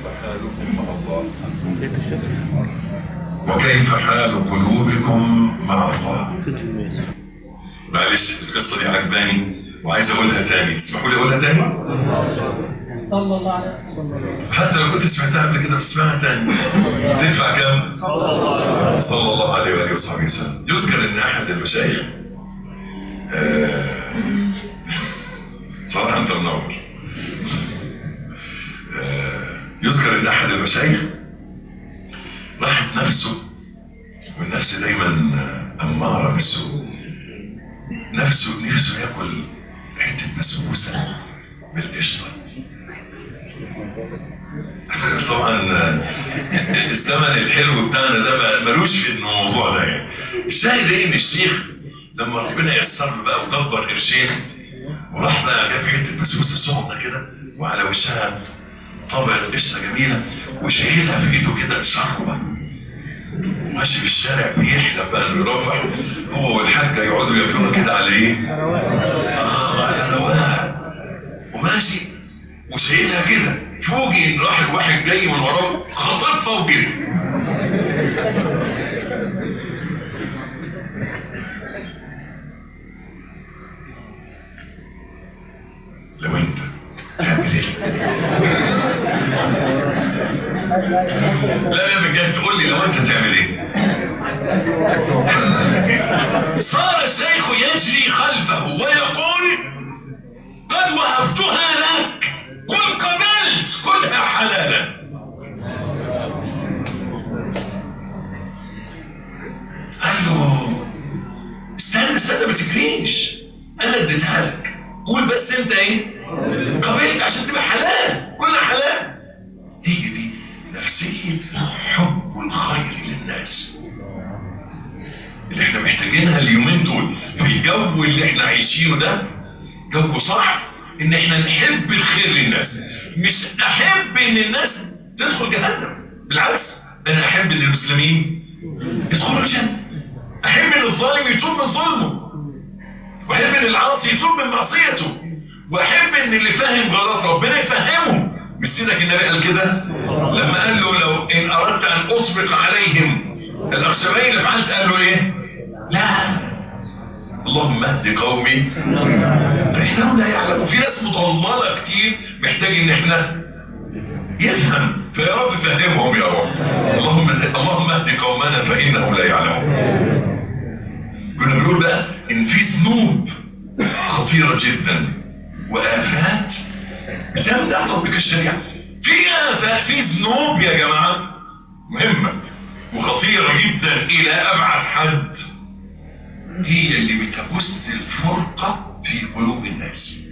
حالكم مع الله وكيف حال قلوبكم مع الله معلش القصة دي عجباني وعايز اقولها تاني تسمحوا لي اقولها تاني صلى الله عليه وسلم حتى لو كنت سمعتها قبل كده بس اسمعها تاني تدفع كام صلى الله عليه واله وصحبه وسلم يذكر ان احد المشايخ آه، صراحة انت منور آه، يذكر ان احد المشايخ راحت نفسه والنفس دايما آه، اماره بالسوء نفسه نفسه ياكل حته بسبوسه بالقشطه طبعا الزمن الحلو بتاعنا ده ما- ملوش في الموضوع ده يعني الشاهد ايه ان الشيخ لما ربنا يسر له بقى ودبر قرشين وراح بقى جاب حته بسبوسه سخنه كده وعلى وشها طبقه قشطه جميله وشايلها في ايده كده شربه وماشي في الشارع بيحلم بقى انه يروح هو والحاجه يقعدوا ياكلوا كده على ايه؟ اه على رواق وماشي وشايلها كده فوجئ ان راح الواحد جاي من وراه خطفها وجري لو انت تعمل ايه؟ لا لا بجد تقول لي لو انت تعمل ايه؟ صار الشيخ يجري خلفه ويقول قد وهبتها لك قل قبلت كلها حلالا قال له استنى استنى ما تجريش انا اديتها لك قول بس انت ايه قبلت عشان تبقى حلال كلها حلال هي دي نفسية حب الخير للناس اللي احنا محتاجينها اليومين دول في الجو اللي احنا عايشينه ده جو صح ان احنا نحب الخير للناس مش احب ان الناس تدخل جهنم بالعكس انا احب ان المسلمين يدخلوا الجنة احب ان الظالم يتوب من ظلمه واحب ان العاصي يتوب من معصيته واحب ان اللي فاهم غلط ربنا يفهمه مش سيدك النبي قال كده لما قال له لو ان اردت ان اسبق عليهم الاخشبين لفعلت قال له ايه لا اللهم اهد قومي فإنهم لا يعلمون في ناس مضللة كتير محتاج ان احنا يفهم فيا رب فهمهم يا رب اللهم اللهم اهد قومنا فإنهم لا يعلمون كنا بنقول بقى ان في ذنوب خطيرة جدا وآفات بتمنع تطبيق الشريعة في آفات في ذنوب يا جماعة مهمة وخطيرة جدا إلى أبعد حد هي اللي بتبث الفرقة في قلوب الناس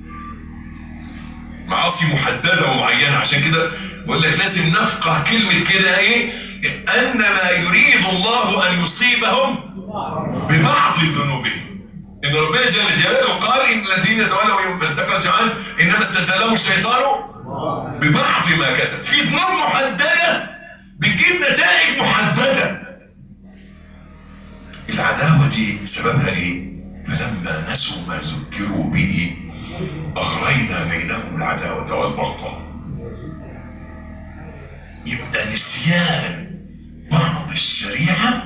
معاصي محددة ومعينة عشان كده بقول لك لازم نفقه كلمة كده ايه انما يريد الله ان يصيبهم ببعض ذنوبهم ان ربنا جل جلاله قال ان الذين تولوا يوم التقى جمعان انما استزالهم الشيطان ببعض ما كسب في ذنوب محددة بتجيب نتائج محددة العداوة دي سببها ايه فلما نسوا ما ذكروا به اغرينا بينهم العداوة والبغضاء يبقى نسيان بعض الشريعة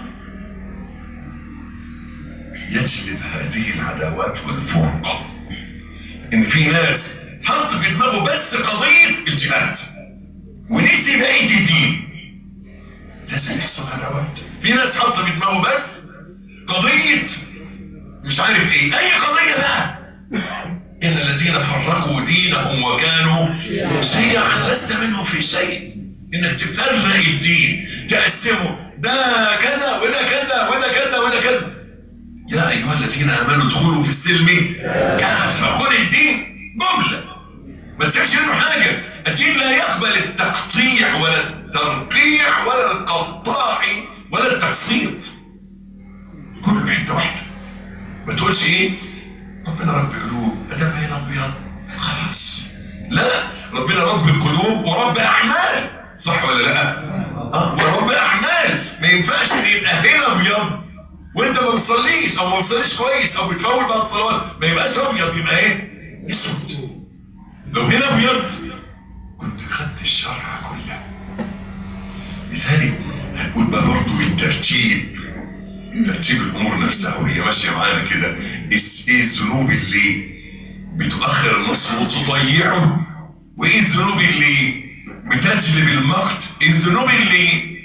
يجلب هذه العداوات والفرقة ان في ناس حط في دماغه بس قضية الجهاد ونسي بقية الدين لازم يحصل عداوات في ناس حط في دماغه بس قضية مش عارف ايه اي قضية بقى ان الذين فرقوا دينهم وكانوا شيعا لست منهم في شيء انك تفرق الدين تقسمه ده كذا وده كذا وده كذا وده كذا يا ايها الذين امنوا ادخلوا في السلم كافة خد الدين جملة ما تسيبش منه حاجة الدين لا يقبل التقطيع ولا الترقيع ولا القطاع ولا التقسيط كله بحته واحده ما تقولش ايه ربنا رب قلوب ادام هنا ابيض خلاص لا ربنا رب القلوب ورب اعمال صح ولا لا اه ورب اعمال ما ينفعش ان يبقى هنا ابيض وانت ما بتصليش او ما بتصليش كويس او بتفول بعد الصلوات ما يبقاش ابيض يبقى ايه اسود لو هنا ابيض كنت خدت الشرع كله لذلك هنقول بقى برضه بالترتيب ترتيب الامور نفسها وهي ماشيه معانا كده ايه الذنوب اللي بتؤخر النصر وتضيعه وايه الذنوب اللي بتجلب المقت ايه الذنوب اللي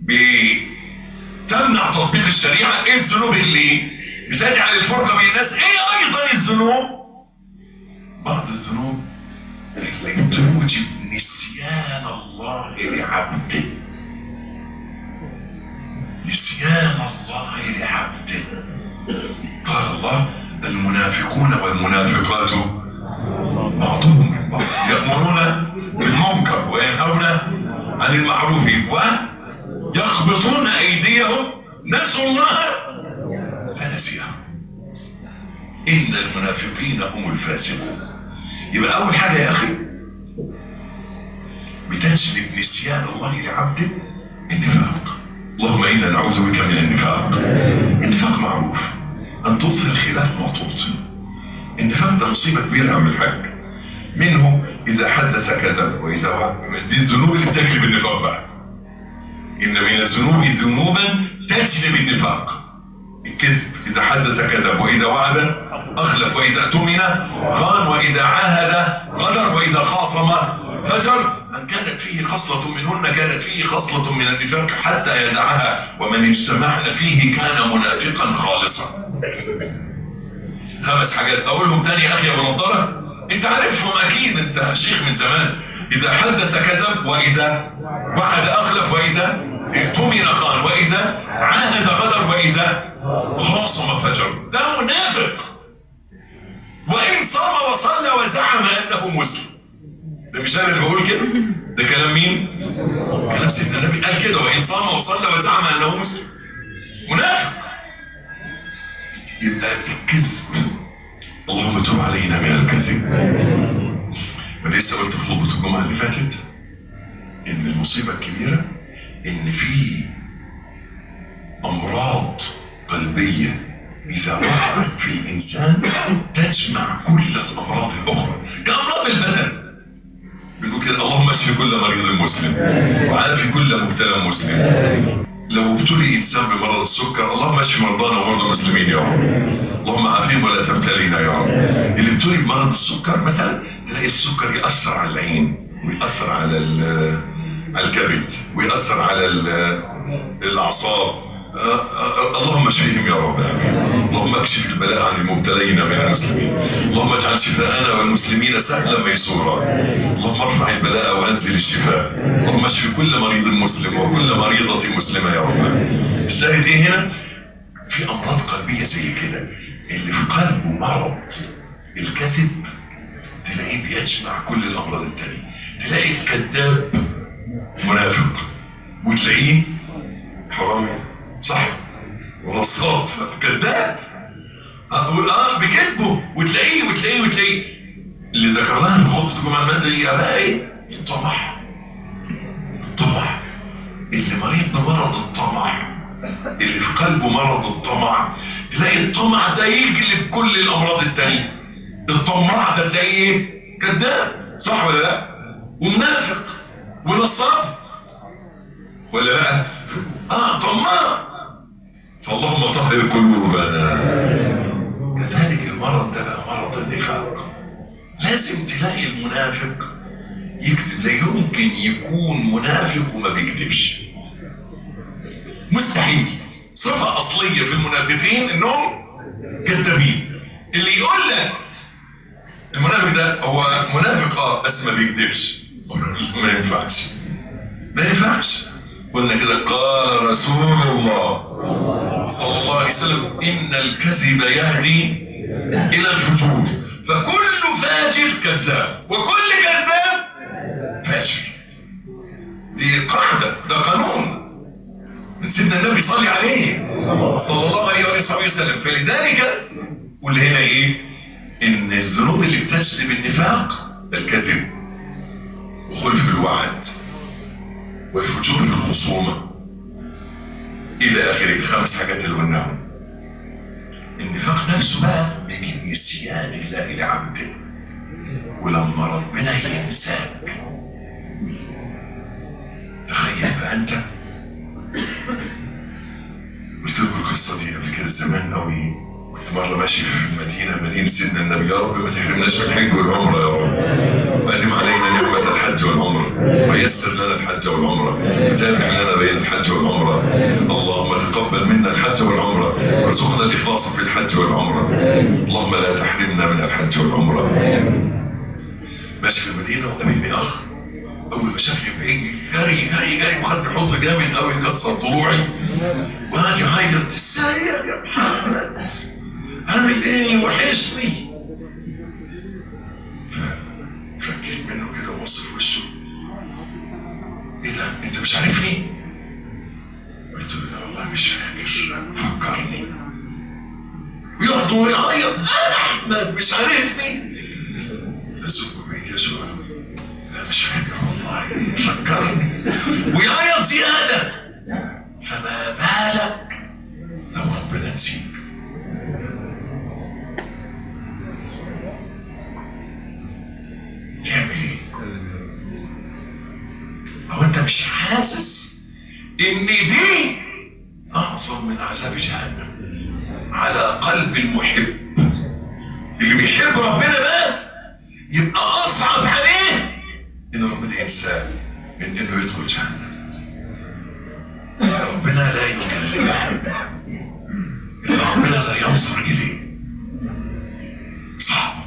بتمنع تطبيق الشريعه ايه الذنوب اللي بتجعل الفرقه بين الناس ايه ايضا الذنوب بعض الذنوب التي توجب نسيان الله لعبده نسيان الله لعبده قال الله المنافقون والمنافقات بعضهم من بعض يأمرون بالمنكر وينهون عن المعروف ويخبطون أيديهم نسوا الله فنسيهم إن المنافقين هم الفاسقون يبقى أول حاجة يا أخي بتجلب نسيان الله لعبده النفاق اللهم إنا نعوذ بك من النفاق النفاق معروف أن تصل الخلاف مطوط النفاق ده مصيبة كبيرة عم الحاج منه إذا حدث كذب وإذا وعد دي الذنوب اللي بتجلب النفاق بقى إن من الذنوب ذنوبا تجلب النفاق الكذب إذا حدث كذب وإذا وعد أخلف وإذا اؤتمن خان وإذا عاهد غدر وإذا خاصم فجر من كانت فيه خصلة منهن كانت فيه خصلة من النفاق حتى يدعها ومن اجتمعن فيه كان منافقا خالصا خمس حاجات اقولهم تاني يا اخي يا ابو نضاره انت عارفهم اكيد انت شيخ من زمان اذا حدث كذب واذا وعد اخلف واذا اؤتمن خان واذا عاهد غدر واذا خاصم فجر ده منافق وان صام وصلى وزعم انه مسلم ده مش انا اللي بقول كده ده كلام مين كلام سيدنا النبي قال كده وان صام وصلى وزعم انه مسلم منافق يبقى الكذب اللهم تب علينا من الكذب ما لسه قلت في خطبه الجمعه اللي فاتت ان المصيبه الكبيره ان في امراض قلبيه اذا وقعت في الانسان تجمع كل الامراض الاخرى كامراض البدن بنقول كده اللهم اشف كل مريض مسلم وعافي كل مبتلى مسلم لو ابتلي انسان بمرض السكر اللهم اشف مرضانا ومرضى المسلمين يا رب اللهم عافيهم ولا تبتلينا يا رب اللي ابتلي بمرض السكر مثلا تلاقي السكر ياثر على العين ويأثر على على الكبد ويأثر على الاعصاب اللهم اشفيهم يا رب امين اللهم اكشف البلاء عن المبتلين من المسلمين اللهم اجعل شفاءنا والمسلمين سهلا ميسورا اللهم ارفع البلاء وانزل الشفاء اللهم اشف كل مريض مسلم وكل مريضة مسلمة يا رب الشاهد ايه هنا في امراض قلبية زي كده اللي في قلبه مرض الكذب تلاقيه بيجمع كل الامراض التانية تلاقي الكذاب منافق وتلاقيه حرامي صح ونصاب كذاب اه بكذبه وتلاقيه وتلاقيه وتلاقيه اللي ذكرناها في خطبه الجمعه الماده دي بقى ايه؟ الطمع الطمع اللي مريض بمرض الطمع اللي في قلبه مرض الطمع تلاقي الطمع ده يجلب كل الامراض التانية الطماع ده تلاقيه ايه؟ كذاب صح ولا لا؟ ومنافق ونصاب ولا لا؟ اه طماع فاللهم طهر قلوبنا كذلك المرض ده بقى مرض النفاق لازم تلاقي المنافق يكذب لا يمكن يكون منافق وما بيكذبش مستحيل صفة أصلية في المنافقين إنهم كذابين اللي يقول لك المنافق ده هو منافق اه بس ما بيكذبش ما ينفعش ما ينفعش قلنا كده قال رسول الله صلى الله عليه وسلم إن الكذب يهدي إلى الفجور فكل فاجر كذاب وكل كذاب فاجر دي قاعدة ده قانون من سيدنا النبي صلى عليه صلى الله عليه وسلم فلذلك قل هنا ايه ان الذنوب اللي بتجلب النفاق الكذب وخلف الوعد والفجور في الخصومة الى اخره الخمس حاجات اللي قلناهم النفاق نفسه بقى بيجيب نسيان الله لعبده ولما ربنا ينساك تخيل بقى انت قلت لكم القصه دي قبل كده زمان قوي كنت مره ماشي في المدينه مدينه سيدنا النبي يا رب ما تحرمناش من الحج والعمره يا رب وادم علينا نعمه الحج والعمره ويسر لنا الحج والعمره وتابع لنا بين الحج والعمره اللهم تقبل منا الحج والعمره وارزقنا الاخلاص في الحج والعمره اللهم لا تحرمنا من الحج والعمره ماشي في المدينه وقابلني اخ اول ما شافني بعيد جري جري جري وخد حضن جامد قوي يكسر ضلوعي وقعد يعيط ازاي يا محمد عامل ايه وحشني ففكيت منه كده وبص في وشه ايه ده انت مش عارفني قلت له لا والله مش فاكر فكرني ويقعد ويعيط احمد مش عارفني اسوق بعيد يا شباب لا مش فاكر والله فكرني ويعيط زيادة فما بالك لو ربنا نسيك تعمل ايه هو انت مش حاسس ان دي اعظم من عذاب جهنم على قلب المحب اللي بيحب ربنا بقى يبقى اصعب عليه ان ربنا ينساه من انه يدخل جهنم ربنا لا يكلمه ان ربنا لا ينظر اليه صعب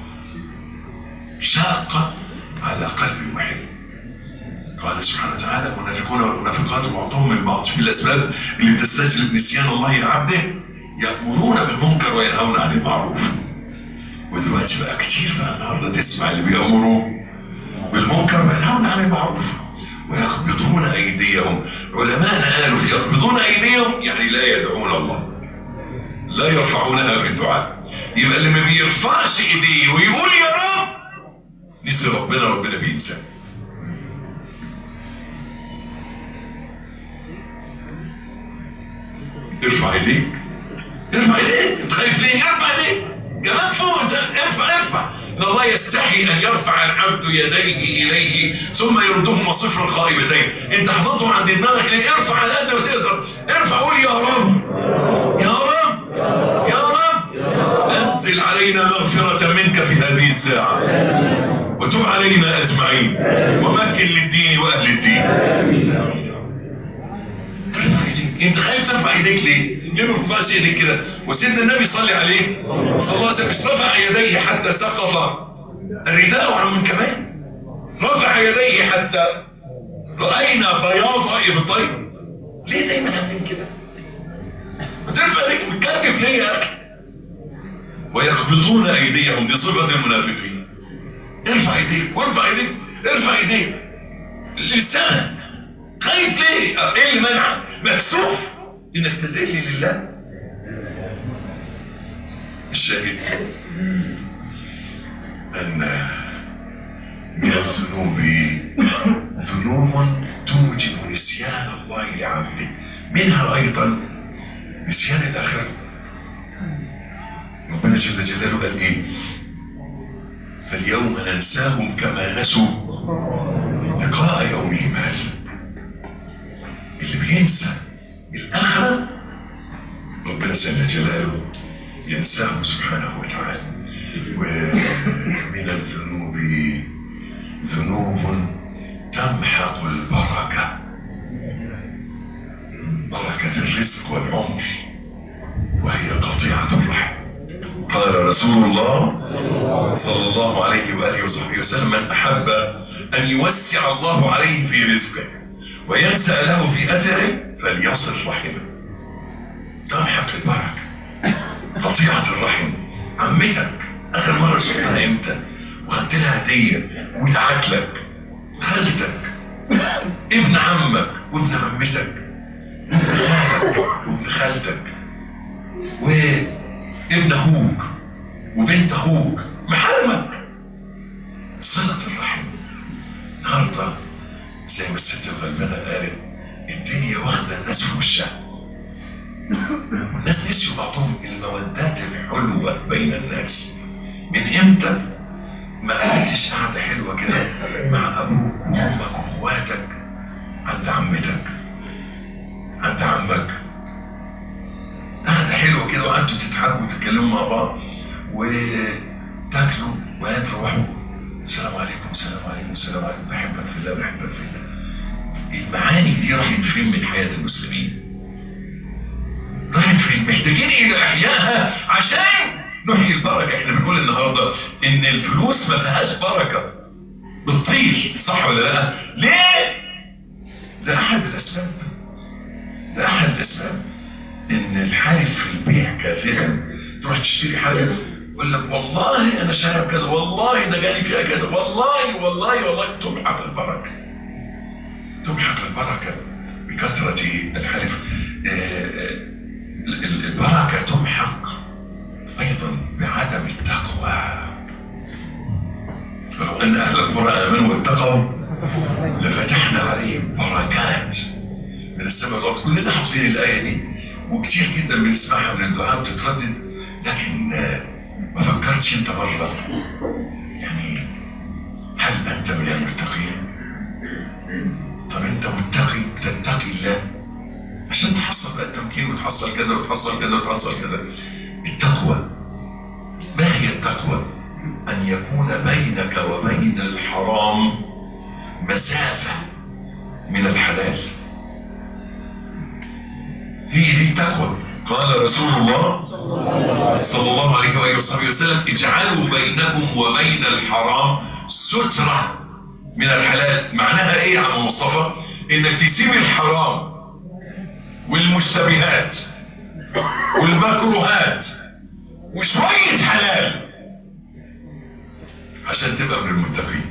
شاقة على قلب المحب قال سبحانه وتعالى المنافقون والمنافقات بعضهم من بعض في الاسباب اللي تستجلب نسيان الله لعبده يأمرون بالمنكر وينهون عن المعروف ودلوقتي بقى كتير بقى النهارده تسمع اللي بيأمروا بالمنكر وينهون عن المعروف ويقبضون ايديهم علماءنا قالوا يقبضون ايديهم يعني لا يدعون الله لا يرفعونها في الدعاء يبقى اللي ما بيرفعش ايديه ويقول يا رب نسي ربنا ربنا بينسى ارفع ايديك ارفع ايديك انت خايف ليه ارفع ايديك كمان فوق انت ارفع ارفع ان الله يستحي ان يرفع العبد يديه اليه ثم يردهما صفرا خائبتين انت حفظتهم عند دماغك ليه ارفع على قد ما تقدر ارفع قول يا رب يا رب يا رب انزل علينا مغفرة منك في هذه الساعة وتب علينا اجمعين ومكن للدين واهل الدين ارفع ايديك انت خايف ترفع ايديك ليه ليه ما بترفعش ايديك كده وسيدنا النبي صلى عليه صلى الله عليه وسلم رفع يديه حتى سقط الرداء عن من كمان رفع يديه حتى راينا بياض ابطيه ليه دايما عاملين كده ما ترفع ايديك متكتف ليه يا اخي ويقبضون ايديهم دي صفه المنافقين ارفع ايديك وارفع ايديك ارفع ايديك اللسان خايف ليه ايه اللي منعك مكسوف انك تذل لله الشاهد ان من الذنوب ذنوب توجب نسيان الله لعبده منها ايضا نسيان الاخره ربنا جل جلاله قال ايه فاليوم ننساهم كما نسوا لقاء يومهم هذا اللي بينسى الآخرة ربنا جل جلاله ينساه سبحانه وتعالى ومن الذنوب ذنوب تمحق البركة بركة الرزق والعمر وهي قطيعة الرحم قال رسول الله صلى الله عليه وآله وصحبه وسلم من أحب أن يوسع الله عليه في رزقه وينسى له في أثره فليصل رحمه تمحق البركة قطيعة الرحم عمتك آخر مرة شفتها إمتى وخدت لها هدية ودعت لك خالتك ابن عمك وابن عمتك ابن خالك وابن خالتك وابن أخوك وبنت أخوك محرمك صلة الرحم النهارده زي ما الست الغلبانة قالت الدنيا واخدة الناس في وشها والناس نسيوا بعضهم المودات الحلوة بين الناس من امتى ما قعدتش قعدة حلوة كده مع ابوك وامك واخواتك عن عند عمتك عند عمك قعدة حلوة كده وقعدتوا تضحكوا وتتكلموا مع بعض وتاكلوا وتروحوا السلام عليكم السلام عليكم السلام عليكم بحبك في الله بحبك في الله المعاني دي راحت فين من حياة المسلمين راحت فين محتاجين الى احيائها عشان نحيي البركة احنا بنقول النهاردة ان الفلوس ما فيهاش بركة بتطير صح ولا لا ليه ده احد الاسباب ده احد الاسباب ان الحالف في البيع كاذبا تروح تشتري حاجة يقول لك والله انا شايف كذا والله ده جالي فيها كذا والله والله والله تمحق البركة تمحق البركة بكثرة الحلف آه، البركة تمحق ايضا بعدم التقوى ولو ان اهل القرى امنوا واتقوا لفتحنا عليهم بركات من السماء والارض كلنا حافظين الايه دي وكتير جدا بنسمعها من الدعاء بتتردد لكن آه، ما فكرتش انت مره يعني هل انت من المتقين طب انت متقي تتقي الله عشان تحصل بقى التمكين وتحصل كذا وتحصل كذا وتحصل كذا التقوى ما هي التقوى ان يكون بينك وبين الحرام مسافة من الحلال هي دي التقوى قال رسول الله صلى الله عليه وآله وصحبه وسلم اجعلوا بينكم وبين الحرام سترة من الحلال معناها ايه يا عم مصطفى انك تسيب الحرام والمشتبهات والمكروهات وشوية حلال عشان تبقى من المتقين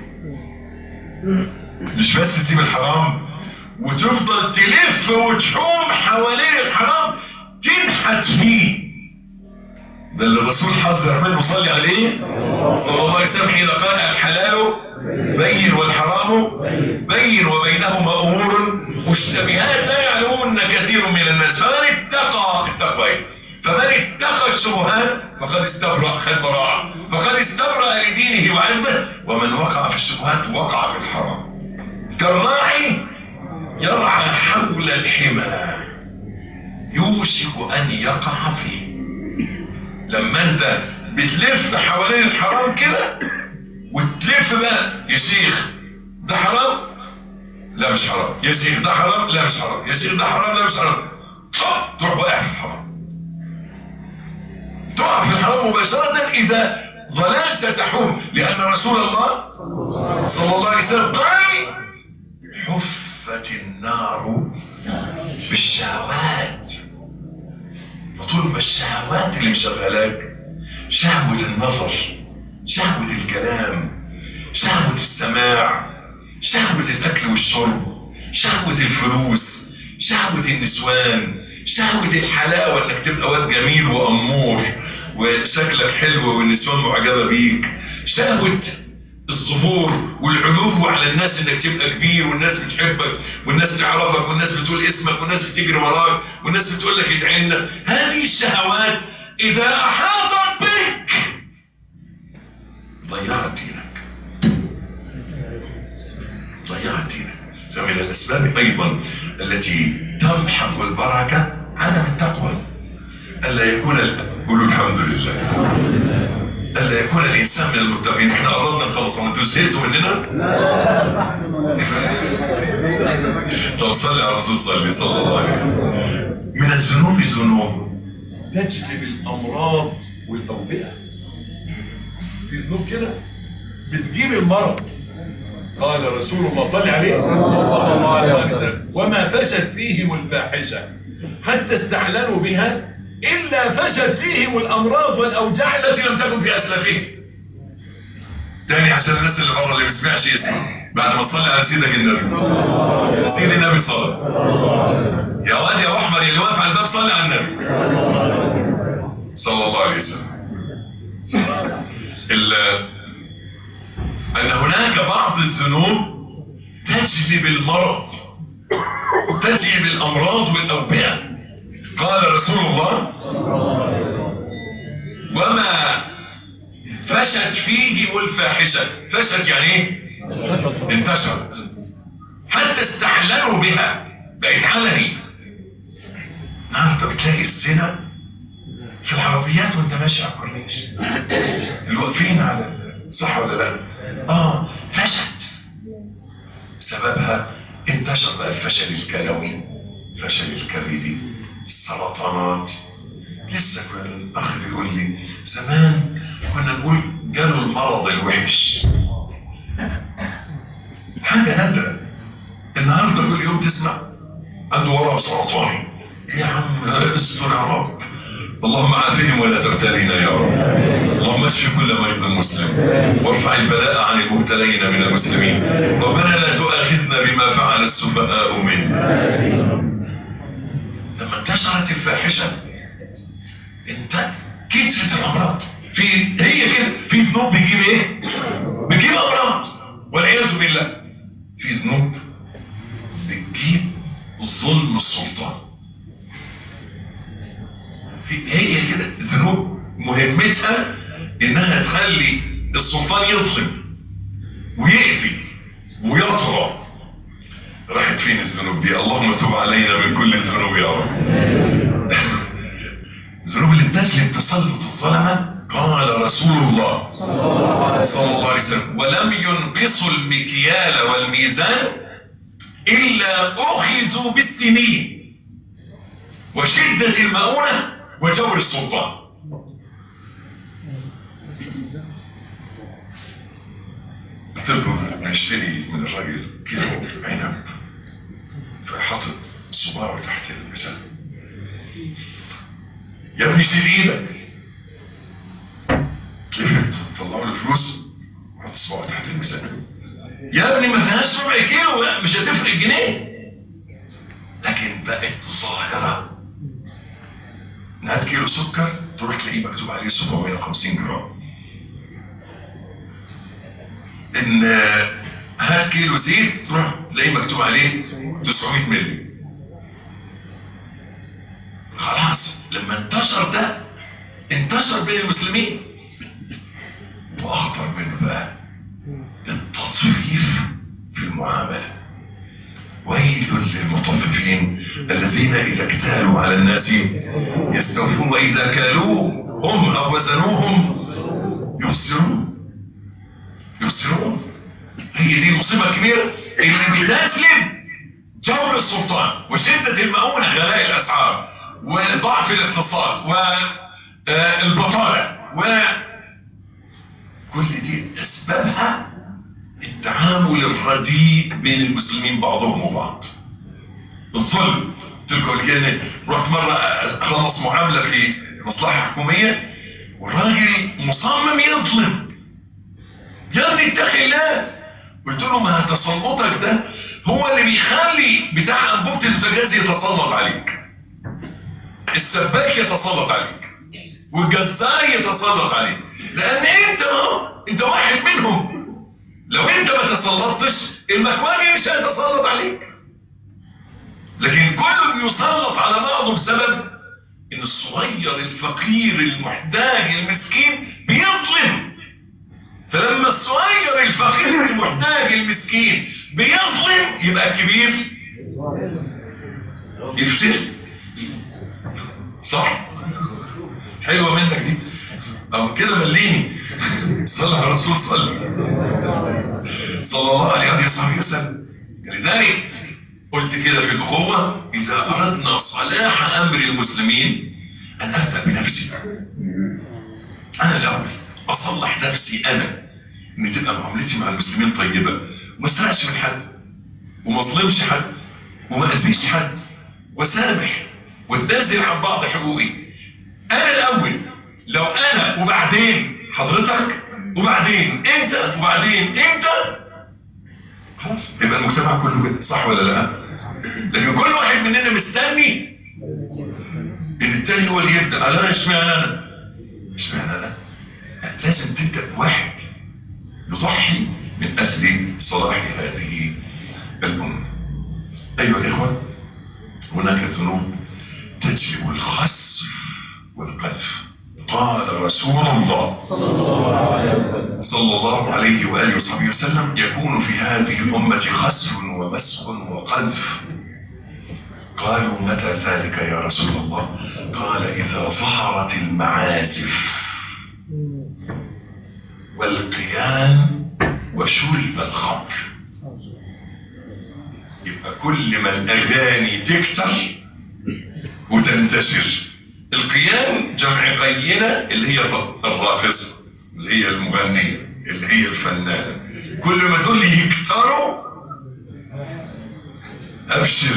مش بس تسيب الحرام وتفضل تلف وتحوم حوالين الحرام تنحت فيه ده اللي الرسول حذر منه صلي عليه صلى الله عليه وسلم حين قال الحلال بين والحرام بين وبينهما امور مشتبهات لا يعلمون كثير من الناس فمن اتقى التقوى فمن اتقى الشبهات فقد استبرأ خد براءة فقد استبرأ لدينه وعلمه ومن وقع في الشبهات وقع في الحرام كالراعي يرعى حول الحمى يوشك ان يقع فيه لما انت بتلف حوالين الحرام كده وتلف بقى يا شيخ ده حرام لا مش حرام يا شيخ ده حرام لا مش حرام يا شيخ ده حرام لا مش حرام طب تروح واقع في الحرام تقع في الحرام مباشرة اذا ظللت تحوم لان رسول الله صلى الله عليه وسلم قال حفت النار بالشهوات فطول ما الشهوات اللي مشغلاك شهوة النظر شهوة الكلام شهوة السماع شهوة الأكل والشرب شهوة الفلوس شهوة النسوان شهوة الحلاوة انك تبقى واد جميل وأمور وشكلك حلو والنسوان معجبة بيك شهوة الظهور والعلو على الناس انك تبقى كبير والناس بتحبك والناس تعرفك والناس بتقول اسمك والناس بتجري وراك والناس بتقول لك ادعي لنا هذه الشهوات اذا احاطت بك ضيعت دينك ضيعت دينك فمن الاسباب ايضا التي تمحق البركه عدم التقوى الا يكون قولوا الحمد لله الا يكون الانسان من المتقين احنا قربنا نخلص انتوا زهقتوا مننا طب صلي على الرسول صلي صلى الله عليه وسلم من الذنوب ذنوب تجلب الامراض والاوبئه في ذنوب كده بتجيب المرض قال رسول الله صلى عليه صلى الله عليه وسلم وما فشت فيهم الفاحشه حتى استعلنوا بها إلا فشت فيهم الأمراض والأوجاع التي لم تكن في أسلافهم تاني عشان الناس اللي بره اللي ما سمعش اسمه بعد ما تصلي على سيدك النبي سيدي النبي صلى يا واد يا احمر اللي واقف على الباب صلي على النبي صلى الله عليه وسلم ان هناك بعض الذنوب تجلب المرض تجلب الامراض والاوبئه قال رسول الله وما فشت فيه الفاحشة فشت يعني ايه انتشرت حتى استحللوا بها بقت علني النهارده بتلاقي الزنا في العربيات وانت ماشي على الكورنيش اللي واقفين على صح ولا لا؟ اه فشت سببها انتشر بقى الفشل الكلوي الفشل الكبدي السرطانات لسه كان الاخ بيقول لي زمان كنا نقول جاله المرض الوحش حاجه نادره النهارده كل يوم تسمع عنده ورم سرطاني يا عم استر يا رب اللهم عافهم ولا تبتلينا يا رب اللهم اشف كل مريض مسلم وارفع البلاء عن المبتلين من المسلمين ربنا لا تؤاخذنا بما فعل السفهاء منا لما انتشرت الفاحشه انت كترت الامراض في هي كده في ذنوب بتجيب ايه بتجيب امراض والعياذ بالله في ذنوب بتجيب ظلم السلطان في هي كده ذنوب مهمتها انها تخلي السلطان يظلم ويأذي ويطغى راحت فين الذنوب دي اللهم تب علينا من كل الذنوب يا رب الذنوب اللي بتسلم تسلط الظلمة قال رسول الله صلى الله عليه وسلم ولم ينقصوا المكيال والميزان إلا أخذوا بالسنين وشدة المؤونة وجور السلطان قلت لكم نشتري من الراجل كيلو عنب فحاطط صباعه تحت الميزان يا ابني سيب ايدك لفت طلعوا له فلوس حط صباعه تحت الميزان يا ابني ما فيهاش ربع كيلو مش هتفرق جنيه لكن بقت ظاهره هات كيلو سكر تروح تلاقيه مكتوب عليه 750 جرام ان هات كيلو زيت تروح تلاقيه مكتوب عليه 900 مللي خلاص لما انتشر ده انتشر بين المسلمين واخطر منه بقى التطفيف في المعامله ويل للمطففين الذين إذا اكتالوا على الناس يستوفون وإذا كالوهم أو وزنوهم يخسرون يخسرون هي دي المصيبة الكبيرة اللي بتسلم جور السلطان وشدة المؤونة غلاء الأسعار وضعف الاقتصاد والبطالة وكل دي أسبابها التعامل الرديء بين المسلمين بعضهم وبعض الظلم تلك الكلمة رحت مرة أخلص معاملة في مصلحة حكومية والراجل مصمم يظلم يا ابني اتق الله قلت له ما تسلطك ده هو اللي بيخلي بتاع أنبوبة البوتاجاز يتسلط عليك السباك يتسلط عليك والجزار يتسلط عليك لأن أنت ما أنت واحد منهم لو انت ما تسلطتش المكواني مش هيتسلط عليك لكن كله بيسلط على بعضه بسبب ان الصغير الفقير المحتاج المسكين بيظلم فلما الصغير الفقير المحتاج المسكين بيظلم يبقى الكبير يفتر صح حلوة منك دي او كده مليني صلى على الرسول صلى صلى الله عليه وصحبه وسلم لذلك قلت كده في الأخوة إذا أردنا صلاح أمر المسلمين أن أبدأ بنفسي أنا الأول أصلح نفسي أنا إن تبقى معاملتي مع المسلمين طيبة وما اسرقش من حد وما اظلمش حد وما أذيش حد وسامح واتنازل عن بعض حقوقي أنا الأول لو أنا وبعدين حضرتك وبعدين أنت وبعدين أنت خلاص يبقى المجتمع كله كده صح ولا لا لكن كل واحد مننا مستني ان التاني هو اللي يبدا قال انا اشمعنى انا اشمعنى انا لازم تبدا بواحد يضحي من اجل صلاح هذه الامه ايها الاخوه هناك ذنوب تجلب الخسف والقذف قال رسول الله صلى الله عليه وآله وصحبه وسلم يكون في هذه الأمة خسف ومسخ وقذف قالوا متى ذلك يا رسول الله قال إذا ظهرت المعازف والقيام وشرب الخمر يبقى كل ما الأغاني تكتر وتنتشر القيام جمع قينة اللي هي الراقصة اللي هي المغنية اللي هي الفنانة كل ما دول يكتروا أبشر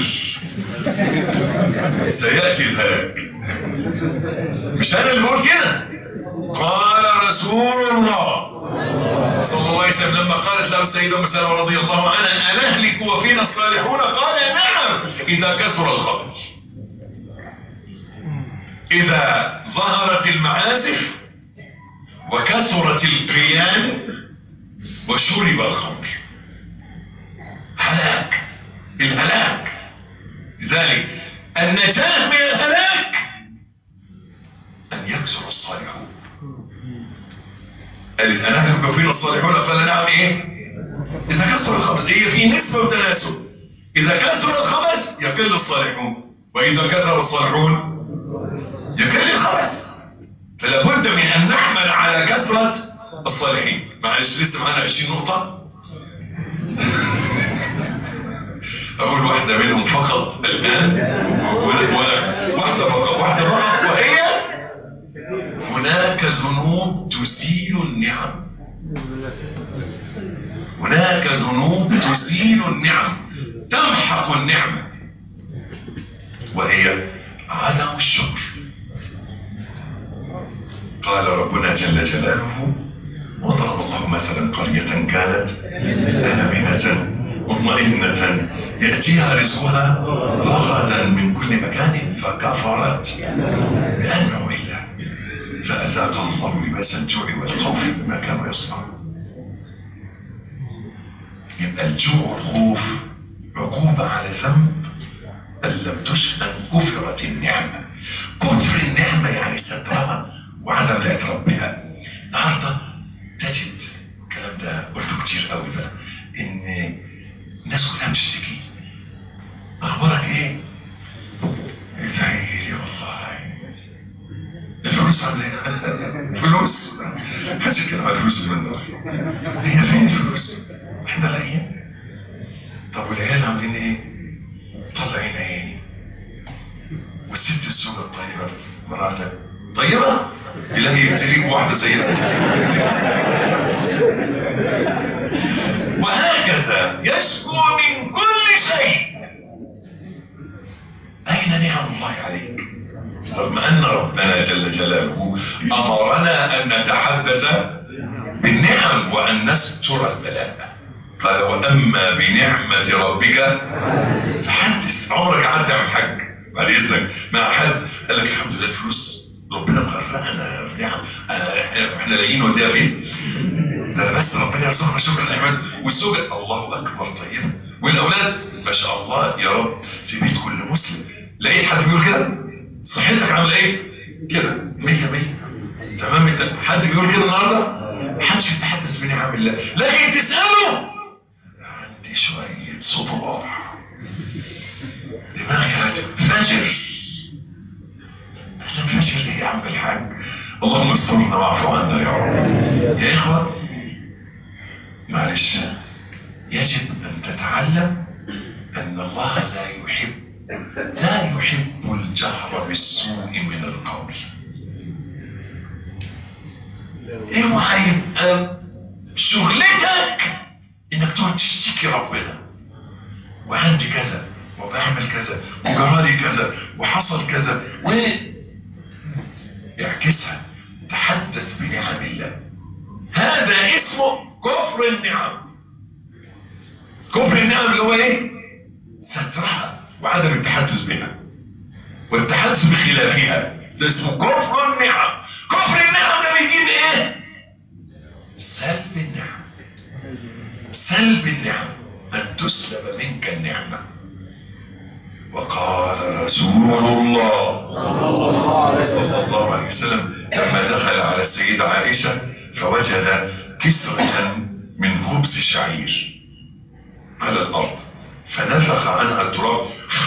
سيأتي الهلاك مش أنا اللي بقول كده قال رسول الله صلى الله عليه وسلم لما قالت له السيدة أم سلمة رضي الله عنها أنهلك وفينا الصالحون قال نعم إذا كثر الخبث إذا ظهرت المعازف وكثرت القيام وشرب الخمر هلاك الهلاك لذلك النجاة من الهلاك أن يكثر الصالحون قالت أنا أهلك وفينا الصالحون فلا نعم إيه إذا كثر الخبث هي في نسبة وتناسب إذا كثر الخبث يقل الصالحون وإذا كثر الصالحون يقل الخبث فلا بد من أن نحمل على كثرة الصالحين معلش لسه معانا 20 نقطة أقول واحدة منهم فقط الآن واحدة فقط واحدة فقط وهي هناك ذنوب تزيل النعم هناك ذنوب تزيل النعم تمحق النعمة وهي عدم الشكر قال ربنا جل جلاله وضرب الله مثلا قرية كانت آمنة مطمئنة يأتيها رزقها رغدا من كل مكان فكفرت بأنعم الله فأذاق الله لباس الجوع والخوف بما كانوا يصنعون يبقى الجوع والخوف عقوبة على ذنب أن لم تشأن كفرت النعمة كفر النعمة يعني سترها وعدم الاعتراف بها النهارده تجد الكلام ده قلته كتير قوي بقى ان الناس كلها بتشتكي اخبارك ايه؟ ادعي لي والله الفلوس عندي فلوس حاسس كده على الفلوس من دول هي فين الفلوس؟ احنا لاقيين طب والعيال عاملين ايه؟ طلعين عيني والست الزوجه الطيبه مراتك طيبه إلهي يبتليك واحدة زيها وهكذا يشكو من كل شيء أين نعم الله عليك رغم أن ربنا جل جلاله أمرنا أن نتحدث بالنعم وأن نستر البلاء قال وأما بنعمة ربك فحدث عمرك عدى من حج بعد إذنك مع حد قال لك الحمد لله الفلوس ربنا مغرقنا في نعم احنا لاقيين وديها فين ده انا بس ربنا يرزقنا شكر النعمات والزوجه الله اكبر طيبه والاولاد ما شاء الله يا رب في بيت كل مسلم لقيت حد بيقول كده صحتك عامله ايه كده 100 100 تمام انت حد بيقول كده النهارده محدش يتحدث بنعم الله لكن تساله عندي شويه صداع دماغي هتنفجر احنا فاشل ايه يا عم الحاج اللهم استرنا واعف عنا يا رب يا اخوة معلش يجب ان تتعلم ان الله لا يحب لا يحب الجهر بالسوء من القول اوعى يبقى شغلتك انك تقعد تشتكي ربنا وعندي كذا وبعمل كذا وجرالي كذا وحصل كذا و اعكسها تحدث بنعم الله هذا اسمه كفر النعم كفر النعم اللي هو ايه سترها وعدم التحدث بها والتحدث بخلافها ده اسمه كفر النعم كفر النعم ده بيجيب ايه سلب النعم سلب النعم ان تسلب منك النعمه وقال رسول الله صلى الله عليه وسلم لما دخل على السيدة عائشة فوجد كسرة من خبز الشعير على الأرض فنفخ عنها التراب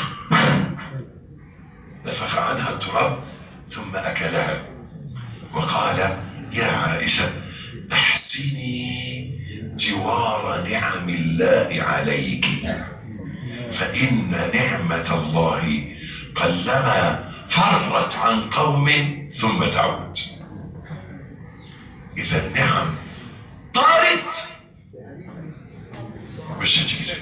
نفخ عنها التراب ثم أكلها وقال يا عائشة احسني جوار نعم الله عليك فإن نعمة الله قلما فرت عن قوم ثم تعود إذا النعم طارت مش هتيجي تاني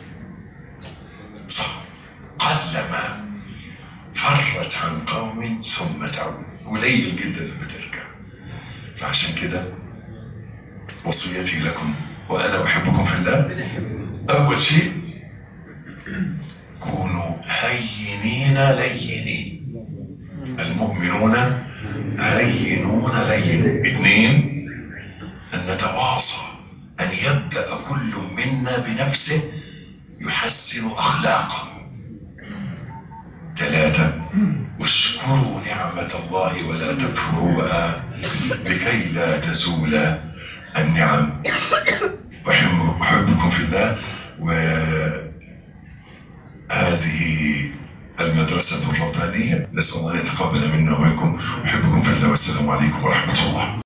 صح قلما فرت عن قوم ثم تعود قليل جدا لما ترجع فعشان كده وصيتي لكم وأنا أحبكم في الله أول شيء كونوا هينين لينين المؤمنون هينون لين اثنين أن نتواصى أن يبدأ كل منا بنفسه يحسن أخلاقه ثلاثة اشكروا نعمة الله ولا تكفروها لكي لا تزول النعم أحبكم في الله وهذه المدرسة الربانية نسأل الله أن يتقبل منا ومنكم أحبكم في الله والسلام عليكم ورحمة الله